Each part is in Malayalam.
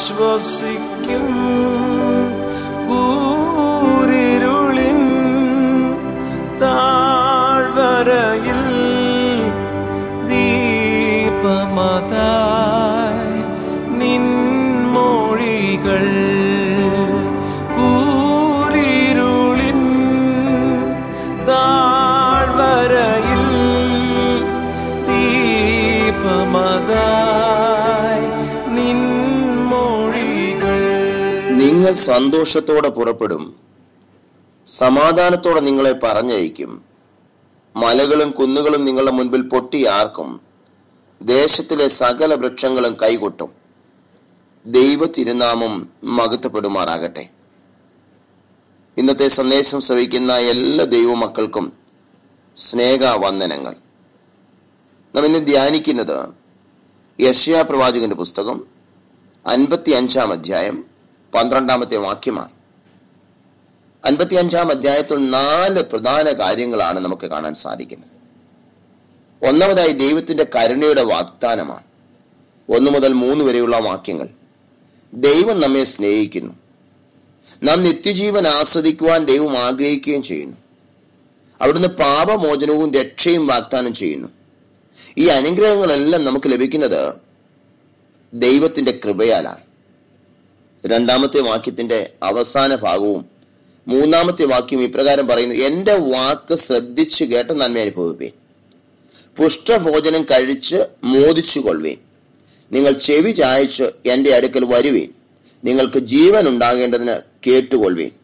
ആശ്വസിക്കും കൂരിരുളിൻ താഴ്വരയിൽ ദീപമതായി നിൻമൊഴികൾ കൂരിരുളിൻ താഴ്വരയിൽ ദീപമതായി നിൻമൊഴികൾ നിങ്ങൾ സന്തോഷത്തോടെ പുറപ്പെടും സമാധാനത്തോടെ നിങ്ങളെ പറഞ്ഞയക്കും മലകളും കുന്നുകളും നിങ്ങളുടെ മുൻപിൽ പൊട്ടിയാർക്കും ദേശത്തിലെ സകല വൃക്ഷങ്ങളും കൈകൊട്ടും ദൈവ തിരുനാമം മകത്തപ്പെടുമാറാകട്ടെ ഇന്നത്തെ സന്ദേശം ശ്രവിക്കുന്ന എല്ലാ ദൈവമക്കൾക്കും സ്നേഹവന്ദനങ്ങൾ നാം ഇന്ന് ധ്യാനിക്കുന്നത് യഷ്യാ പ്രവാചകന്റെ പുസ്തകം അൻപത്തി അഞ്ചാം അധ്യായം പന്ത്രണ്ടാമത്തെ വാക്യമാണ് അൻപത്തി അഞ്ചാം അധ്യായത്തിൽ നാല് പ്രധാന കാര്യങ്ങളാണ് നമുക്ക് കാണാൻ സാധിക്കുന്നത് ഒന്നാമതായി ദൈവത്തിന്റെ കരുണയുടെ വാഗ്ദാനമാണ് ഒന്ന് മുതൽ മൂന്ന് വരെയുള്ള വാക്യങ്ങൾ ദൈവം നമ്മെ സ്നേഹിക്കുന്നു നാം നിത്യജീവൻ ആസ്വദിക്കുവാൻ ദൈവം ആഗ്രഹിക്കുകയും ചെയ്യുന്നു അവിടുന്ന് പാപമോചനവും രക്ഷയും വാഗ്ദാനം ചെയ്യുന്നു ഈ അനുഗ്രഹങ്ങളെല്ലാം നമുക്ക് ലഭിക്കുന്നത് ദൈവത്തിന്റെ കൃപയാലാണ് രണ്ടാമത്തെ വാക്യത്തിന്റെ അവസാന ഭാഗവും മൂന്നാമത്തെ വാക്യം ഇപ്രകാരം പറയുന്നു എന്റെ വാക്ക് ശ്രദ്ധിച്ചു കേട്ട് നന്മ അനുഭവിപ്പേൻ പുഷ്ടഭോജനം കഴിച്ച് മോദിച്ചു കൊള്ളുവേൻ നിങ്ങൾ ചെവി ചായച്ച് എൻ്റെ അടുക്കൽ വരുവേൻ നിങ്ങൾക്ക് ജീവൻ ഉണ്ടാകേണ്ടതിന് കേട്ടുകൊള്ളുവേൻ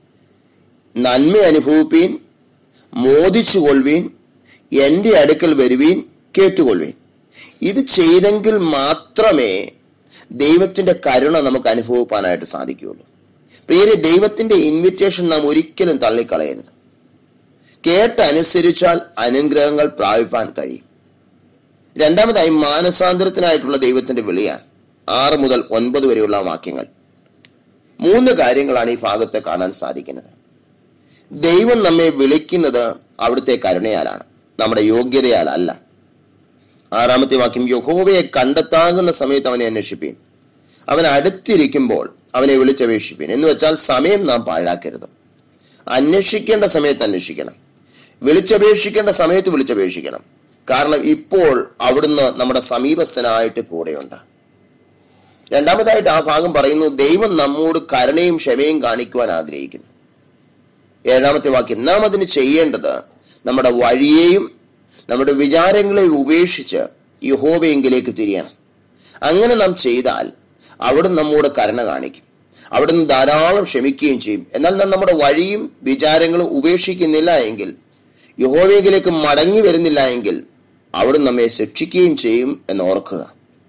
നന്മ അനുഭവിപ്പീൻ മോദിച്ചു കൊള്ളുവീൻ എൻ്റെ അടുക്കൽ വരുവീൻ കേട്ടുകൊള്ളുവീൻ ഇത് ചെയ്തെങ്കിൽ മാത്രമേ ദൈവത്തിന്റെ കരുണ നമുക്ക് അനുഭവിപ്പാനായിട്ട് സാധിക്കുകയുള്ളൂ പ്രിയരെ ദൈവത്തിന്റെ ഇൻവിറ്റേഷൻ നാം ഒരിക്കലും തള്ളിക്കളയരുത് കേട്ടനുസരിച്ചാൽ അനുഗ്രഹങ്ങൾ പ്രാപിപ്പാൻ കഴിയും രണ്ടാമതായി മാനസാന്തരത്തിനായിട്ടുള്ള ദൈവത്തിന്റെ വിളിയാണ് ആറ് മുതൽ ഒൻപത് വരെയുള്ള വാക്യങ്ങൾ മൂന്ന് കാര്യങ്ങളാണ് ഈ ഭാഗത്ത് കാണാൻ സാധിക്കുന്നത് ദൈവം നമ്മെ വിളിക്കുന്നത് അവിടുത്തെ കരുണയാലാണ് നമ്മുടെ യോഗ്യതയാലല്ല ആറാമത്തെ വാക്യം യഹോവയെ കണ്ടെത്താകുന്ന സമയത്ത് അവനെ അന്വേഷിപ്പീൻ അവൻ അടുത്തിരിക്കുമ്പോൾ അവനെ വിളിച്ചപേക്ഷിപ്പീൻ എന്ന് വെച്ചാൽ സമയം നാം പാഴാക്കരുത് അന്വേഷിക്കേണ്ട സമയത്ത് അന്വേഷിക്കണം വിളിച്ചപേക്ഷിക്കേണ്ട സമയത്ത് വിളിച്ചപേക്ഷിക്കണം കാരണം ഇപ്പോൾ അവിടുന്ന് നമ്മുടെ സമീപസ്ഥനായിട്ട് കൂടെയുണ്ട് രണ്ടാമതായിട്ട് ആ ഭാഗം പറയുന്നു ദൈവം നമ്മോട് കരുണയും ക്ഷമയും കാണിക്കുവാൻ ആഗ്രഹിക്കുന്നു ഏഴാമത്തെ വാക്യം നാം അതിന് ചെയ്യേണ്ടത് നമ്മുടെ വഴിയെയും നമ്മുടെ വിചാരങ്ങളെയും ഉപേക്ഷിച്ച് യഹോവയെങ്കിലേക്ക് തിരിയണം അങ്ങനെ നാം ചെയ്താൽ അവിടുന്ന് നമ്മോട് കരുണ കാണിക്കും അവിടുന്ന് ധാരാളം ക്ഷമിക്കുകയും ചെയ്യും എന്നാൽ നാം നമ്മുടെ വഴിയും വിചാരങ്ങളും ഉപേക്ഷിക്കുന്നില്ല എങ്കിൽ യഹോവയെങ്കിലേക്ക് മടങ്ങി വരുന്നില്ല എങ്കിൽ അവിടുന്ന് നമ്മെ ശിക്ഷിക്കുകയും ചെയ്യും എന്ന് ഓർക്കുക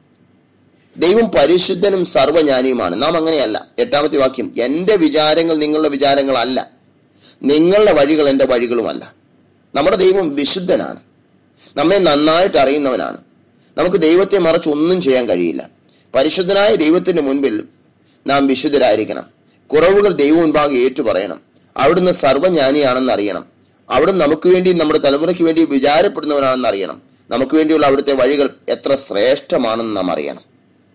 ദൈവം പരിശുദ്ധനും സർവജ്ഞാനിയുമാണ് നാം അങ്ങനെയല്ല എട്ടാമത്തെ വാക്യം എന്റെ വിചാരങ്ങൾ നിങ്ങളുടെ വിചാരങ്ങളല്ല നിങ്ങളുടെ വഴികൾ എൻ്റെ വഴികളുമല്ല നമ്മുടെ ദൈവം വിശുദ്ധനാണ് നമ്മെ നന്നായിട്ട് അറിയുന്നവനാണ് നമുക്ക് ദൈവത്തെ മറച്ച് ഒന്നും ചെയ്യാൻ കഴിയില്ല പരിശുദ്ധനായ ദൈവത്തിന്റെ മുൻപിൽ നാം വിശുദ്ധരായിരിക്കണം കുറവുകൾ ദൈവം മുൻപാകെ ഏറ്റു പറയണം അവിടുന്ന് സർവജ്ഞാനിയാണെന്ന് അറിയണം അവിടുന്ന് നമുക്ക് വേണ്ടി നമ്മുടെ തലമുറയ്ക്ക് വേണ്ടി വിചാരപ്പെടുന്നവനാണെന്ന് അറിയണം നമുക്ക് വേണ്ടിയുള്ള അവിടുത്തെ വഴികൾ എത്ര ശ്രേഷ്ഠമാണെന്ന് നാം അറിയണം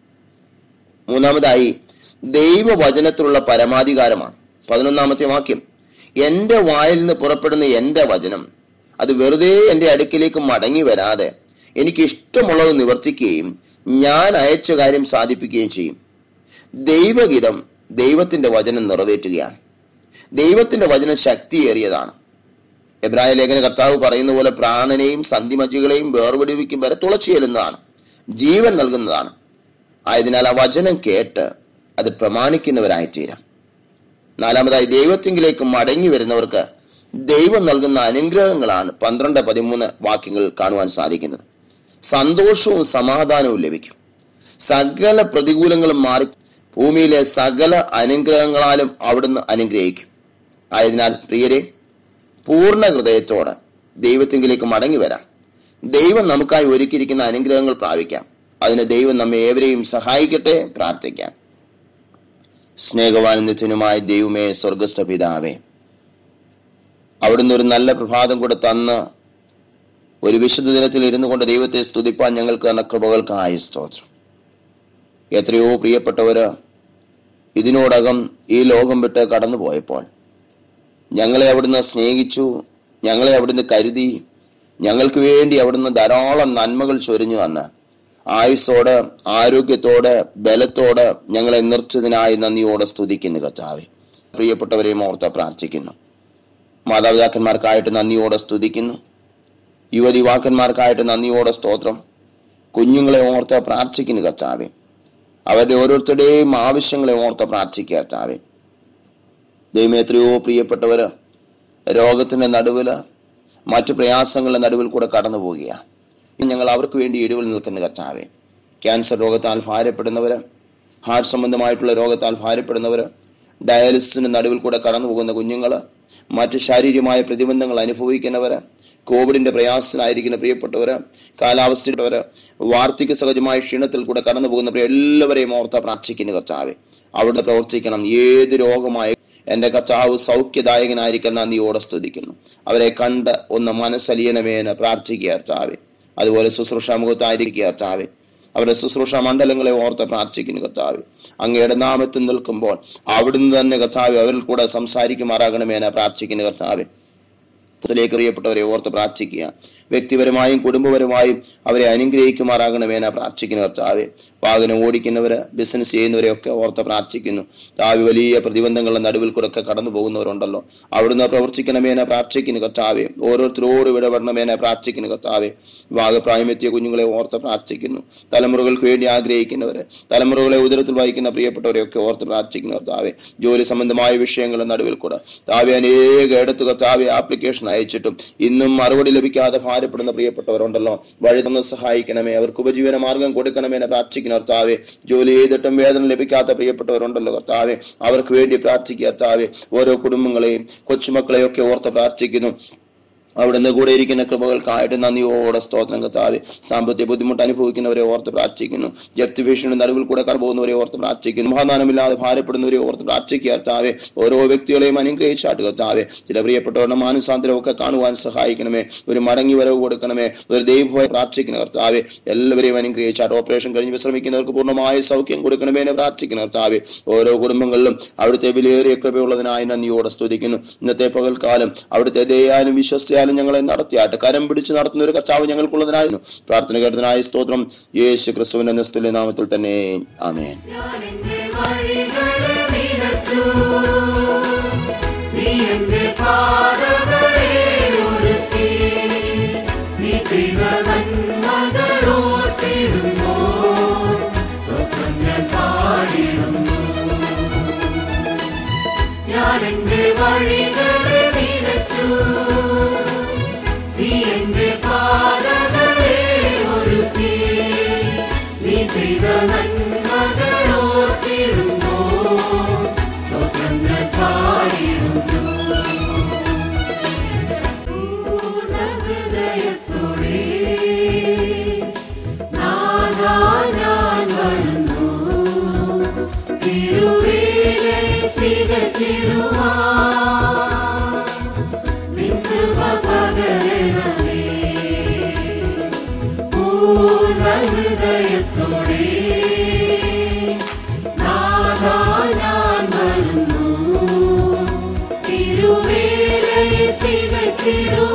മൂന്നാമതായി ദൈവവചനത്തിലുള്ള പരമാധികാരമാണ് പതിനൊന്നാമത്തെ വാക്യം എൻ്റെ വായിൽ നിന്ന് പുറപ്പെടുന്ന എൻ്റെ വചനം അത് വെറുതെ എൻ്റെ അടുക്കിലേക്ക് മടങ്ങി വരാതെ എനിക്ക് ഇഷ്ടമുള്ളത് നിവർത്തിക്കുകയും ഞാൻ അയച്ച കാര്യം സാധിപ്പിക്കുകയും ചെയ്യും ദൈവഗീതം ദൈവത്തിന്റെ വചനം നിറവേറ്റുകയാണ് ദൈവത്തിന്റെ വചനം ശക്തിയേറിയതാണ് എബ്രായ ലേഖന കർത്താവ് പറയുന്ന പോലെ പ്രാണനെയും സന്ധിമജ്ജികളെയും വേർപിടിവിക്കും വരെ തുളച്ചു ചെല്ലുന്നതാണ് ജീവൻ നൽകുന്നതാണ് ആയതിനാൽ ആ വചനം കേട്ട് അത് പ്രമാണിക്കുന്നവരായി തീരാം നാലാമതായി ദൈവത്തിങ്കിലേക്ക് മടങ്ങി വരുന്നവർക്ക് ദൈവം നൽകുന്ന അനുഗ്രഹങ്ങളാണ് പന്ത്രണ്ട് പതിമൂന്ന് വാക്യങ്ങൾ കാണുവാൻ സാധിക്കുന്നത് സന്തോഷവും സമാധാനവും ലഭിക്കും സകല പ്രതികൂലങ്ങളും മാറി ഭൂമിയിലെ സകല അനുഗ്രഹങ്ങളാലും അവിടുന്ന് അനുഗ്രഹിക്കും ആയതിനാൽ പ്രിയരെ പൂർണ്ണ ഹൃദയത്തോടെ ദൈവത്തിങ്കിലേക്ക് മടങ്ങി വരാം ദൈവം നമുക്കായി ഒരുക്കിയിരിക്കുന്ന അനുഗ്രഹങ്ങൾ പ്രാപിക്കാം അതിന് ദൈവം നമ്മെ ഏവരെയും സഹായിക്കട്ടെ പ്രാർത്ഥിക്കാം സ്നേഹവാനിധ്യനുമായ ദൈവമേ സ്വർഗസ്ഥ പിതാവേ അവിടുന്ന് ഒരു നല്ല പ്രഭാതം കൂടെ തന്ന് ഒരു വിശുദ്ധ ദിനത്തിൽ ഇരുന്നു കൊണ്ട് ദൈവത്തെ സ്തുതിപ്പാൻ ഞങ്ങൾക്ക് തന്ന കൃപകൾക്കായ സ്തോത്രം എത്രയോ പ്രിയപ്പെട്ടവര് ഇതിനോടകം ഈ ലോകം വിട്ട് കടന്നു പോയപ്പോൾ ഞങ്ങളെ അവിടുന്ന് സ്നേഹിച്ചു ഞങ്ങളെ അവിടുന്ന് കരുതി ഞങ്ങൾക്ക് വേണ്ടി അവിടുന്ന് ധാരാളം നന്മകൾ ചൊരിഞ്ഞു അന്ന് ആയുസ്സോട് ആരോഗ്യത്തോട് ബലത്തോട് ഞങ്ങളെ നിർച്ചതിനായി നന്ദിയോടെ സ്തുതിക്കുന്നു കർത്താവെ പ്രിയപ്പെട്ടവരെയും ഓർത്ത് പ്രാർത്ഥിക്കുന്നു മാതാപിതാക്കന്മാർക്കായിട്ട് നന്ദിയോടെ സ്തുതിക്കുന്നു യുവതിവാക്കന്മാർക്കായിട്ട് നന്ദിയോടെ സ്തോത്രം കുഞ്ഞുങ്ങളെ ഓർത്ത് പ്രാർത്ഥിക്കുന്നു കർത്താവെ അവരുടെ ഓരോരുത്തരുടെയും ആവശ്യങ്ങളെ ഓർത്ത് പ്രാർത്ഥിക്കുക കർത്താവെ ദൈവം എത്രയോ പ്രിയപ്പെട്ടവര് രോഗത്തിന്റെ നടുവില് മറ്റു പ്രയാസങ്ങളുടെ നടുവിൽ കൂടെ കടന്നു പോവുകയാണ് ഇനി ഞങ്ങൾ അവർക്ക് വേണ്ടി ഇടിവിൽ നിൽക്കുന്ന കർത്താവെ ക്യാൻസർ രോഗത്താൽ ഭാരപ്പെടുന്നവര് ഹാർട്ട് സംബന്ധമായിട്ടുള്ള രോഗത്താൽ ഭാരപ്പെടുന്നവര് ഡയാലിസിന് നടുവിൽ കൂടെ കടന്നു പോകുന്ന കുഞ്ഞുങ്ങള് മറ്റു ശാരീരികമായ പ്രതിബന്ധങ്ങൾ അനുഭവിക്കുന്നവര് കോവിഡിന്റെ പ്രയാസത്തിലായിരിക്കുന്ന പ്രിയപ്പെട്ടവര് കാലാവസ്ഥയുള്ളവര് വാർദ്ധക്യ സഹജമായ ക്ഷീണത്തിൽ കൂടെ കടന്നു പോകുന്ന പ്രിയ എല്ലാവരെയും ഓർത്ത പ്രാർത്ഥിക്കുന്ന കർത്താവെ അവിടെ പ്രവർത്തിക്കണം ഏത് രോഗമായ എന്റെ കർത്താവ് സൗഖ്യദായകനായിരിക്കാൻ നന്ദിയോടെ സ്തുതിക്കുന്നു അവരെ കണ്ട് ഒന്ന് മനസ്സലിയണമേന്ന് പ്രാർത്ഥിക്കുക കർത്താവെ അതുപോലെ ശുശ്രൂഷ മുഖത്തായിരിക്കുക കർത്താവെ അവരുടെ ശുശ്രൂഷ മണ്ഡലങ്ങളെ ഓർത്ത് പ്രാർത്ഥിക്കുന്നു കർത്താവ് അങ്ങയുടെ നാമത്തിൽ നിൽക്കുമ്പോൾ അവിടുന്ന് തന്നെ കർത്താവ് അവരിൽ കൂടെ സംസാരിക്കുമാറാകണമെന്ന് പ്രാർത്ഥിക്കുന്നു കർത്താവ് പുത്തിലേക്ക് പ്രിയപ്പെട്ടവരെ ഓർത്ത് പ്രാർത്ഥിക്കുക വ്യക്തിപരമായും കുടുംബപരമായും അവരെ അനുഗ്രഹിക്കുമാറാകണമെന്ന് പ്രാർത്ഥിക്കുന്നു കർത്താവെ വാഹനം ഓടിക്കുന്നവര് ബിസിനസ് ചെയ്യുന്നവരെ ഒക്കെ ഓർത്ത് പ്രാർത്ഥിക്കുന്നു താവി വലിയ പ്രതിബന്ധങ്ങളുടെ നടുവിൽ കൂടെ ഒക്കെ കടന്നു പോകുന്നവരുണ്ടല്ലോ അവിടുന്ന് പ്രവർത്തിക്കണമെന്ന് പ്രാർത്ഥിക്കുന്നു കർത്താവെ ഓരോരുത്തരോട് ഇടപെടണമെന്ന് പ്രാർത്ഥിക്കുന്നു കർത്താവെ വിവാഹപ്രായമെത്തിയ കുഞ്ഞുങ്ങളെ ഓർത്ത് പ്രാർത്ഥിക്കുന്നു തലമുറകൾക്ക് വേണ്ടി ആഗ്രഹിക്കുന്നവര് തലമുറകളെ ഉദരത്തിൽ വഹിക്കുന്ന പ്രിയപ്പെട്ടവരെയൊക്കെ ഓർത്ത് പ്രാർത്ഥിക്കുന്നു കർത്താവെ ജോലി സംബന്ധമായ വിഷയങ്ങളുടെ നടുവിൽ കൂടെ താവെ അനേക ഇടത്ത് കർത്താവെ ആപ്ലിക്കേഷൻ അയച്ചിട്ടും ഇന്നും മറുപടി ലഭിക്കാതെ ഭാരപ്പെടുന്ന പ്രിയപ്പെട്ടവരുണ്ടല്ലോ വഴി തന്ന് സഹായിക്കണമേ അവർക്ക് ഉപജീവന മാർഗം കൊടുക്കണമേ എന്ന് പ്രാർത്ഥിക്കുന്ന കർത്താവെ ജോലി ചെയ്തിട്ടും വേദന ലഭിക്കാത്ത പ്രിയപ്പെട്ടവരുണ്ടല്ലോ കർത്താവെ അവർക്ക് വേണ്ടി പ്രാർത്ഥിക്കുക കർത്താവെ ഓരോ കുടുംബങ്ങളെയും കൊച്ചുമക്കളെയും ഒക്കെ ഓർത്ത് പ്രാർത്ഥിക്കുന്നു അവിടുന്ന് കൂടെ ഇരിക്കുന്ന കൃപകൾക്കായിട്ട് നന്ദിയോടെ സ്തോത്രം കത്താവെ സാമ്പത്തിക ബുദ്ധിമുട്ട് അനുഭവിക്കുന്നവരെ ഓർത്ത് പ്രാർത്ഥിക്കുന്നു ജപ്തി ഭീഷണിയുടെ നടുവിൽ കൂടെ കടന്നുപോകുന്നവരെ ഓർത്ത് പ്രാർത്ഥിക്കുന്നു മഹാദാനമില്ലാതെ ഭാരപ്പെടുന്നവരെ ഓർത്ത് പ്രാർത്ഥിക്കുക കർത്താവെ ഓരോ വ്യക്തികളെയും അനുഗ്രഹിച്ചാട്ട് കർത്താവെ ചില പ്രിയപ്പെട്ടവരുടെ മാനസാന്തരമൊക്കെ കാണുവാൻ സഹായിക്കണമേ ഒരു മടങ്ങി വരവ് കൊടുക്കണമേ ഒരു ദൈവമായി പ്രാർത്ഥിക്കുന്ന കർത്താവെ എല്ലാവരെയും അനുഗ്രഹിച്ചാട്ട് ഓപ്പറേഷൻ കഴിഞ്ഞ് വിശ്രമിക്കുന്നവർക്ക് പൂർണ്ണമായ സൗഖ്യം കൊടുക്കണമേ എന്ന് പ്രാർത്ഥിക്കുന്ന കർത്താവെ ഓരോ കുടുംബങ്ങളിലും അവിടുത്തെ വിലയേറിയ കൃപയുള്ളതിനായി നന്ദിയോടെ സ്തുതിക്കുന്നു ഇന്നത്തെ പകൽക്കാലം അവിടുത്തെ ദയാലും വിശ്വസ്തയാലും ഞങ്ങളെ നടത്തിയാട്ട് കരം പിടിച്ച് നടത്തുന്ന ഒരു കർത്താവ് ഞങ്ങൾക്കുള്ളതിനായിരുന്നു പ്രാർത്ഥന കേട്ടതിനായ സ്തോത്രം യേശു ക്രിസ്തുവിന്റെ നിസ്തുല്യ നാമത്തിൽ തന്നെ ആമേൻ ഞാൻ എന്റെ വഴികളെ നിലച്ചു നീ എന്റെ പാതകളെ ഒരുക്കി നീ ചെയ്ത നന്മകളോർത്തിടുന്നു സ്വപ്നം ഞാൻ പാടിടുന്നു ഞാൻ എന്റെ വഴികളെ നിലച്ചു നീ എന്റെ പാതകളെ ഒരുക്കി നീ ചെയ്ത നന്മകളോർത്തിടുന്നു സ്വപ്നം ഞാൻ പാടിടുന്നു പൂർണ്ണ ഹൃദയത്തോടെ നാഥാ ഞാൻ വരുന്നു തിരുവേലെ തികച്ചിടുവാൻ നിൻ കൃപ പകരണമേ പൂർണ്ണ ഹൃദയത്തോടെ നാഥാ ഞാൻ വരുന്നു തിരുവേലെ തികച്ചിടുവാൻ